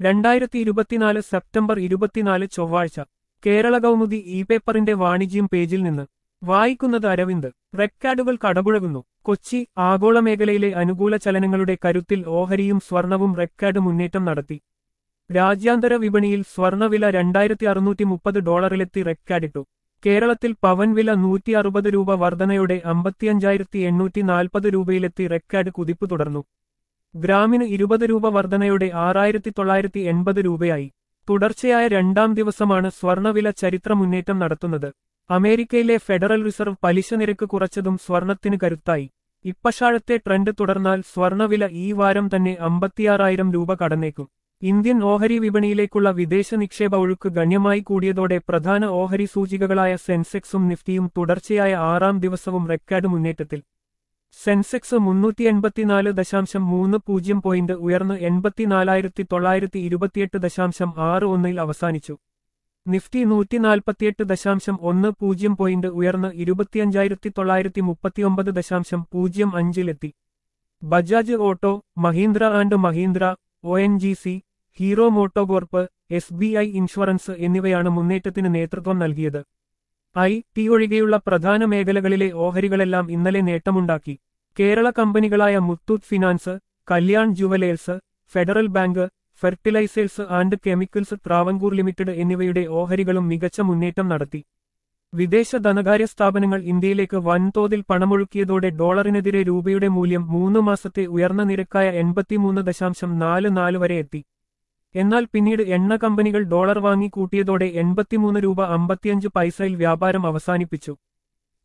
രണ്ടായിരത്തി ഇരുപത്തിനാല് സെപ്റ്റംബർ ഇരുപത്തിനാല് ചൊവ്വാഴ്ച കേരള കൗമുദി ഇ പേപ്പറിന്റെ വാണിജ്യം പേജിൽ നിന്ന് വായിക്കുന്നത് അരവിന്ദ് റെക്കാർഡുകൾ കടപുഴകുന്നു കൊച്ചി ആഗോള മേഖലയിലെ അനുകൂല ചലനങ്ങളുടെ കരുത്തിൽ ഓഹരിയും സ്വർണവും റെക്കാർഡ് മുന്നേറ്റം നടത്തി രാജ്യാന്തര വിപണിയിൽ സ്വർണവില രണ്ടായിരത്തി അറുന്നൂറ്റി മുപ്പത് ഡോളറിലെത്തി റെക്കാർഡിട്ടു കേരളത്തിൽ പവൻ വില നൂറ്റി അറുപത് രൂപ വർധനയോടെ അമ്പത്തിയഞ്ചായിരത്തി എണ്ണൂറ്റി നാൽപ്പത് രൂപയിലെത്തി റെക്കാർഡ് കുതിപ്പ് തുടർന്നു ഗ്രാമിന് ഇരുപത് രൂപ വർധനയോടെ ആറായിരത്തി തൊള്ളായിരത്തി എൺപത് രൂപയായി തുടർച്ചയായ രണ്ടാം ദിവസമാണ് സ്വർണവില ചരിത്ര മുന്നേറ്റം നടത്തുന്നത് അമേരിക്കയിലെ ഫെഡറൽ റിസർവ് പലിശ നിരക്ക് കുറച്ചതും സ്വർണത്തിന് കരുത്തായി ഇപ്പഷാഴത്തെ ട്രെൻഡ് തുടർന്നാൽ സ്വർണവില ഈ വാരം തന്നെ അമ്പത്തിയാറായിരം രൂപ കടന്നേക്കും ഇന്ത്യൻ ഓഹരി വിപണിയിലേക്കുള്ള വിദേശ നിക്ഷേപ ഒഴുക്ക് ഗണ്യമായി കൂടിയതോടെ പ്രധാന ഓഹരി സൂചികകളായ സെൻസെക്സും നിഫ്റ്റിയും തുടർച്ചയായ ആറാം ദിവസവും റെക്കോർഡ് മുന്നേറ്റത്തിൽ സെൻസെക്സ് മുന്നൂറ്റി എൺപത്തിനാല് ദശാംശം മൂന്ന് പൂജ്യം പോയിന്റ് ഉയർന്ന് എൺപത്തിനാലായിരത്തി തൊള്ളായിരത്തി ഇരുപത്തിയെട്ട് ദശാംശം ആറ് ഒന്നിൽ അവസാനിച്ചു നിഫ്റ്റി നൂറ്റി നാൽപ്പത്തിയെട്ട് ദശാംശം ഒന്ന് പൂജ്യം പോയിന്റ് ഉയർന്ന് ഇരുപത്തിയഞ്ചായിരത്തി തൊള്ളായിരത്തി മുപ്പത്തിയൊമ്പത് ദശാംശം പൂജ്യം അഞ്ചിലെത്തി Bajaj auto Mahindra and Mahindra O N G C Hero MotoCorp S B I insurance എന്നിവയാണ് മുന്നേറ്റത്തിന് നേതൃത്വം നൽകിയത് ഐ ടി ഒഴികെയുള്ള പ്രധാന മേഖലകളിലെ ഓഹരികളെല്ലാം ഇന്നലെ നേട്ടമുണ്ടാക്കി കേരള കമ്പനികളായ Muthoot finance Kalyan jewellers federal bank fertilisers and chemicals Travancore limited എന്നിവയുടെ ഓഹരികളും മികച്ച മുന്നേറ്റം നടത്തി വിദേശ ധനകാര്യ സ്ഥാപനങ്ങൾ ഇന്ത്യയിലേക്ക് വൻതോതിൽ പണമൊഴുക്കിയതോടെ ഡോളറിനെതിരെ രൂപയുടെ മൂല്യം മൂന്ന് മാസത്തെ ഉയർന്ന നിരക്കായ എൺപത്തിമൂന്ന് ദശാംശം നാല് നാല് വരെ എത്തി എന്നാൽ പിന്നീട് എണ്ണ കമ്പനികൾ ഡോളർ വാങ്ങി കൂട്ടിയതോടെ എൺപത്തിമൂന്ന് രൂപ അമ്പത്തിയഞ്ച് പൈസയിൽ വ്യാപാരം അവസാനിപ്പിച്ചു